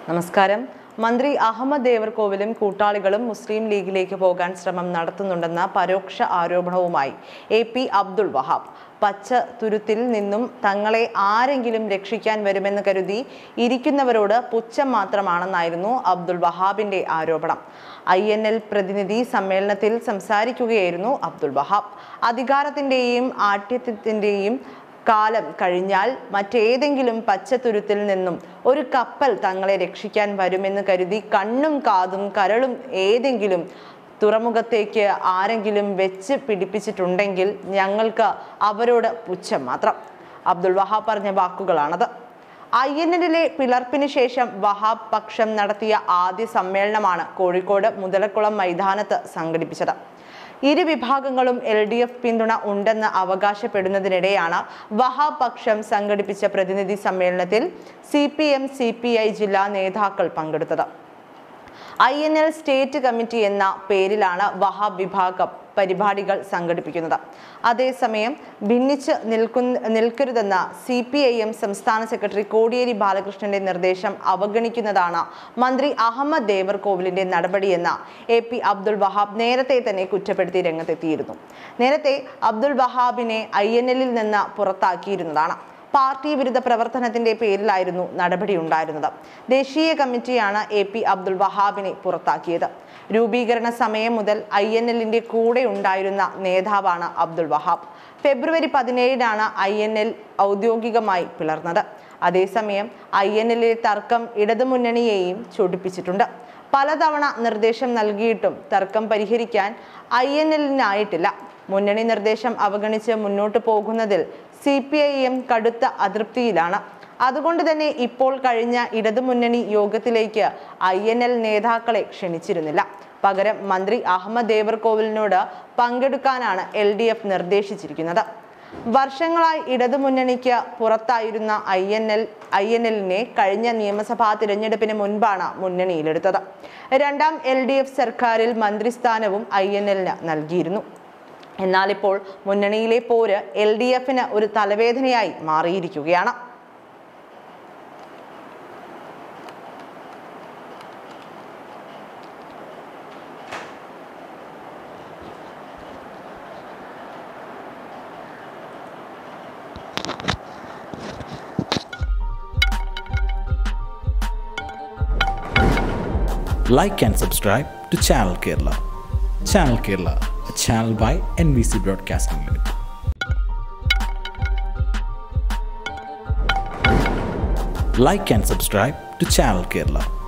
നമസ്കാരം മന്ത്രി അഹമ്മദ് ദേവർകോവിലും കൂട്ടാളികളും മുസ്ലിം ലീഗിലേക്ക് പോകാൻ ശ്രമം നടത്തുന്നുണ്ടെന്ന പരോക്ഷ ആരോപണവുമായി എ പി അബ്ദുൾ വഹാബ് പച്ച തുരുത്തിൽ നിന്നും തങ്ങളെ ആരെങ്കിലും രക്ഷിക്കാൻ വരുമെന്ന് കരുതി ഇരിക്കുന്നവരോട് പുച്ഛം മാത്രമാണെന്നായിരുന്നു അബ്ദുൾ വഹാബിന്റെ ആരോപണം ഐ എൻ എൽ പ്രതിനിധി സമ്മേളനത്തിൽ സംസാരിക്കുകയായിരുന്നു അബ്ദുൾ വഹാബ് അധികാരത്തിന്റെയും ആഠ്യത്വത്തിന്റെയും കാലം കഴിഞ്ഞാൽ മറ്റേതെങ്കിലും പച്ചത്തുരുത്തിൽ നിന്നും ഒരു കപ്പൽ തങ്ങളെ രക്ഷിക്കാൻ വരുമെന്ന് കരുതി കണ്ണും കാതും കരളും ഏതെങ്കിലും തുറമുഖത്തേക്ക് ആരെങ്കിലും വെച്ച് പിടിപ്പിച്ചിട്ടുണ്ടെങ്കിൽ ഞങ്ങൾക്ക് അവരോട് പുച്ഛം മാത്രം അബ്ദുൾ വഹാബ് പറഞ്ഞ വാക്കുകളാണത് ഐ എൻ എല്ലിലെ പിളർപ്പിന് ശേഷം വഹാബ് പക്ഷം നടത്തിയ ആദ്യ സമ്മേളനമാണ് കോഴിക്കോട് മുതലക്കുളം മൈതാനത്ത് സംഘടിപ്പിച്ചത് ഇരു വിഭാഗങ്ങളും എൽ ഡി എഫ് പിന്തുണ ഉണ്ടെന്ന് അവകാശപ്പെടുന്നതിനിടെയാണ് വഹാബ് പക്ഷം സംഘടിപ്പിച്ച പ്രതിനിധി സമ്മേളനത്തിൽ C P M C P I ജില്ലാ നേതാക്കൾ പങ്കെടുത്തത് I N L state committee എന്ന പേരിലാണ് വഹാബ് വിഭാഗം പരിപാടികൾ സംഘടിപ്പിക്കുന്നത് അതേസമയം ഭിന്നിച്ച് നിൽക്കുന്ന നിൽക്കരുതെന്ന സി പി ഐ എം സംസ്ഥാന സെക്രട്ടറി കോടിയേരി ബാലകൃഷ്ണന്റെ നിർദ്ദേശം അവഗണിക്കുന്നതാണ് മന്ത്രി അഹമ്മദ് ദേവർകോവിലിന്റെ നടപടിയെന്ന എ പി അബ്ദുൾ വഹാബ് നേരത്തെ തന്നെ കുറ്റപ്പെടുത്തി രംഗത്തെത്തിയിരുന്നു നേരത്തെ അബ്ദുൾ വഹാബിനെ ഐ എൻ എല്ലിൽ നിന്ന് പുറത്താക്കിയിരുന്നതാണ് പാർട്ടി വിരുദ്ധ പ്രവർത്തനത്തിന്റെ പേരിലായിരുന്നു നടപടി ഉണ്ടായിരുന്നത് ദേശീയ കമ്മിറ്റിയാണ് എ പി അബ്ദുൾ വഹാബിനെ പുറത്താക്കിയത് രൂപീകരണ സമയം മുതൽ ഐ എൻ എല്ലിന്റെ കൂടെ ഉണ്ടായിരുന്ന നേതാവാണ് അബ്ദുൾ വഹാബ് ഫെബ്രുവരി പതിനേഴിനാണ് ഐ എൻ എൽ ഔദ്യോഗികമായി പിളർന്നത് അതേസമയം ഐ എൻ എല്ലിലെ തർക്കം ഇടതുമുന്നണിയെയും ചൊടിപ്പിച്ചിട്ടുണ്ട് പലതവണ നിർദ്ദേശം നൽകിയിട്ടും തർക്കം പരിഹരിക്കാൻ ഐ എൻ എല്ലിനായിട്ടില്ല മുന്നണി നിർദ്ദേശം അവഗണിച്ച് മുന്നോട്ട് പോകുന്നതിൽ സി പി ഐ എം കടുത്ത അതൃപ്തിയിലാണ് അതുകൊണ്ട് തന്നെ ഇപ്പോൾ കഴിഞ്ഞ ഇടതുമുന്നണി യോഗത്തിലേക്ക് ഐ എൻ എൽ നേതാക്കളെ ക്ഷണിച്ചിരുന്നില്ല പകരം മന്ത്രി അഹമ്മദ് ദേവർകോവിലിനോട് പങ്കെടുക്കാനാണ് എൽ ഡി എഫ് നിർദ്ദേശിച്ചിരിക്കുന്നത് വർഷങ്ങളായി ഇടതുമുന്നണിക്ക് പുറത്തായിരുന്ന I N L I N എല്ലിനെ കഴിഞ്ഞ നിയമസഭാ തിരഞ്ഞെടുപ്പിന് മുൻപാണ് മുന്നണിയിലെടുത്തത് രണ്ടാം എൽ ഡി എഫ് സർക്കാരിൽ മന്ത്രിസ്ഥാനവും ഐ എൻ എല്ലിന് നൽകിയിരുന്നു എന്നാൽ ഇപ്പോൾ മുന്നണിയിലെ പോര് എൽ ഡി എഫിന് ഒരു തലവേദനയായി മാറിയിരിക്കുകയാണ് like and subscribe to Channel Kerala. Channel Kerala, a channel by NBC Broadcasting Limited. Like and subscribe to Channel Kerala.